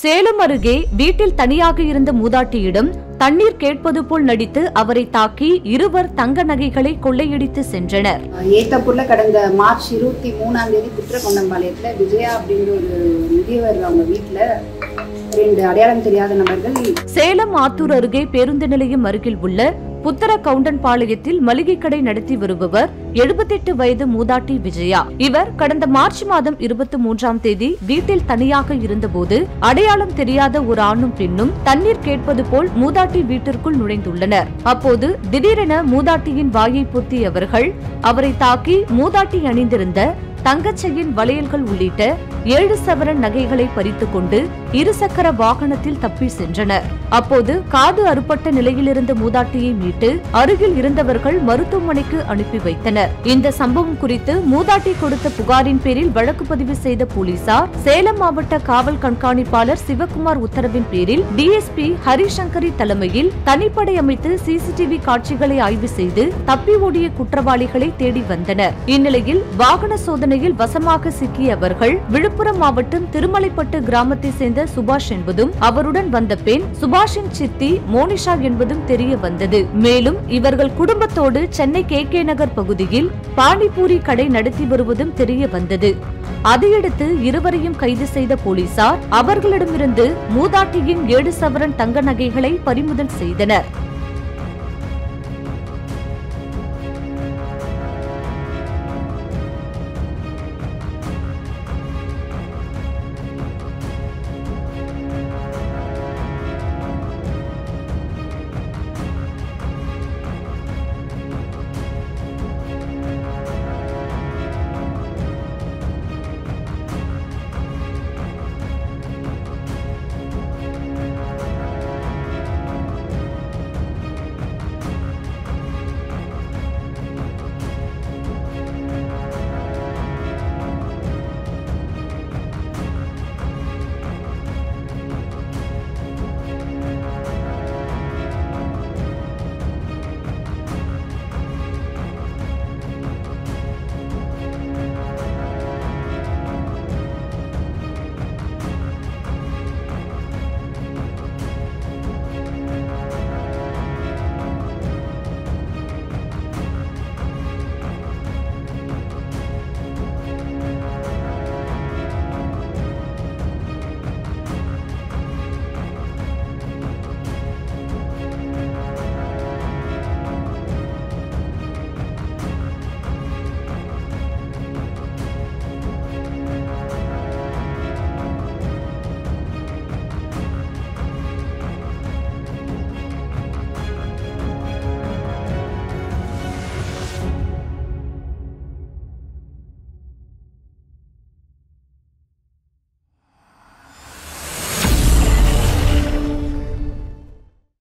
சேலம் அருகே வீட்டில் தனியாக இருந்த மூதாட்டியிடம் தண்ணீர் கேட்பது போல் நடித்து அவரை தாக்கி இருவர் தங்க நகைகளை கொள்ளையடித்து சென்றனர் ஏத்தப்பூர்ல கடந்த மார்ச் இருபத்தி மூணாம் தேதி குற்றக்கொண்டம்பாளையத்துல விஜயா அப்படிங்கிற ஒரு முதியவர் அவங்க வீட்டுல ரெண்டு அடையாளம் தெரியாத நபர்கள் சேலம் ஆத்தூர் அருகே பேருந்து நிலையம் அருகில் உள்ள புத்தர கவுண்டன்பாளையத்தில் மளிகை கடை நடத்தி வருபவர் எழுபத்தெட்டு வயது மூதாட்டி விஜயா இவர் கடந்த மார்ச் மாதம் இருபத்தி மூன்றாம் தேதி வீட்டில் தனியாக இருந்தபோது அடையாளம் தெரியாத ஒரு ஆணும் பெண்ணும் தண்ணீர் கேட்பது போல் மூதாட்டி வீட்டிற்குள் நுழைந்துள்ளனர் அப்போது திடீரென மூதாட்டியின் வாயை பொத்தியவர்கள் அவரை தாக்கி மூதாட்டி அணிந்திருந்த தங்கச்செயின் வளையல்கள் உள்ளிட்ட ஏழு சவரன் நகைகளை பறித்துக் கொண்டு இருசக்கர வாகனத்தில் தப்பி சென்றனர் அப்போது காது அறுபட்ட நிலையில் இருந்த மூதாட்டியை மீட்டு அருகில் இருந்தவர்கள் மருத்துவமனைக்கு அனுப்பி வைத்தனர் இந்த சம்பவம் குறித்து மூதாட்டி கொடுத்த புகாரின் பேரில் வழக்கு பதிவு செய்த போலீசார் சேலம் மாவட்ட காவல் கண்காணிப்பாளர் சிவக்குமார் உத்தரவின் பேரில் டிஎஸ்பி ஹரிசங்கரி தலைமையில் தனிப்படை அமைத்து சிசிடிவி காட்சிகளை ஆய்வு செய்து தப்பி ஓடிய குற்றவாளிகளை தேடி வந்தனர் இந்நிலையில் வாகன சோதனையில் வசமாக சிக்கிய அவர்கள் விழுப்புரம் மாவட்டம் திருமலைப்பட்டு கிராமத்தை சேர்ந்த சுபாஷ் என்பதும் அவருடன் வந்த பெண் சுபாஷின் சித்தி மோனிஷா என்பதும் தெரிய வந்தது மேலும் இவர்கள் குடும்பத்தோடு சென்னை கே கே நகர் பகுதியில் பானிபூரி கடை நடத்தி வருவதும் தெரிய வந்தது அதையடுத்து இருவரையும் கைது செய்த போலீசார் அவர்களிடமிருந்து மூதாட்டியின் ஏழு சவரன் தங்க நகைகளை பறிமுதல் செய்தனர்